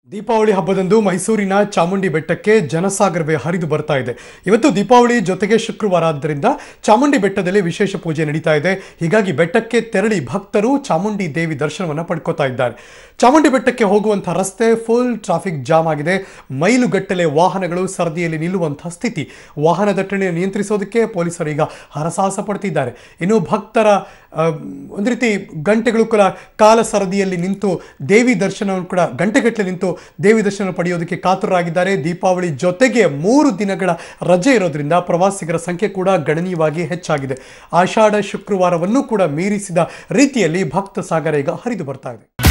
ದೀಪಾವಳಿ ಹಬ್ಬದಂದು ಮೈಸೂರಿನ ಚಾಮುಂಡಿ ಬೆಟ್ಟಕ್ಕೆ ಜನಸಾಗರವೇ ಹರಿದು ಬರ್ತಾ ಇದೆ ಇವತ್ತು ದೀಪಾವಳಿ ಜೊತೆಗೆ ಶುಕ್ರವಾರ ಆದ್ದರಿಂದ ಚಾಮುಂಡಿ ಬೆಟ್ಟದಲ್ಲಿ ವಿಶೇಷ ಪೂಜೆ ನಡೀತಾ ಇದೆ ಹೀಗಾಗಿ ಬೆಟ್ಟಕ್ಕೆ ತೆರಳಿ ಭಕ್ತರು ಚಾಮುಂಡಿ ದೇವಿ ದರ್ಶನವನ್ನು ಪಡ್ಕೋತಾ ಇದ್ದಾರೆ ಚಾಮುಂಡಿ ಬೆಟ್ಟಕ್ಕೆ ಹೋಗುವಂತಹ ರಸ್ತೆ ಫುಲ್ ಟ್ರಾಫಿಕ್ ಜಾಮ್ ಆಗಿದೆ ಮೈಲುಗಟ್ಟಲೆ ವಾಹನಗಳು ಸರದಿಯಲ್ಲಿ ನಿಲ್ಲುವಂತಹ ಸ್ಥಿತಿ ವಾಹನ ದಟ್ಟಣೆ ನಿಯಂತ್ರಿಸೋದಕ್ಕೆ ಪೊಲೀಸರು ಈಗ ಹರಸಾಹಸ ಪಡ್ತಿದ್ದಾರೆ ಇನ್ನು ಭಕ್ತರ ಆ, ಒಂದು ರೀತಿ ಗಂಟೆಗಳು ಕೂಡ ಕಾಲ ಸರದಿಯಲ್ಲಿ ನಿಂತು ದೇವಿ ದರ್ಶನವನ್ನು ಕೂಡ ಗಂಟೆಗಟ್ಟಲೆ ನಿಂತು ದೇವಿ ದರ್ಶನ ಪಡೆಯೋದಕ್ಕೆ ಕಾತುರರಾಗಿದ್ದಾರೆ ದೀಪಾವಳಿ ಜೊತೆಗೆ ಮೂರು ದಿನಗಳ ರಜೆ ಇರೋದ್ರಿಂದ ಪ್ರವಾಸಿಗರ ಸಂಖ್ಯೆ ಕೂಡ ಗಣನೀಯವಾಗಿ ಹೆಚ್ಚಾಗಿದೆ ಆಷಾಢ ಶುಕ್ರವಾರವನ್ನು ಕೂಡ ಮೀರಿಸಿದ ರೀತಿಯಲ್ಲಿ ಭಕ್ತ ಸಾಗರ ಈಗ ಹರಿದು ಬರ್ತಾ ಇದೆ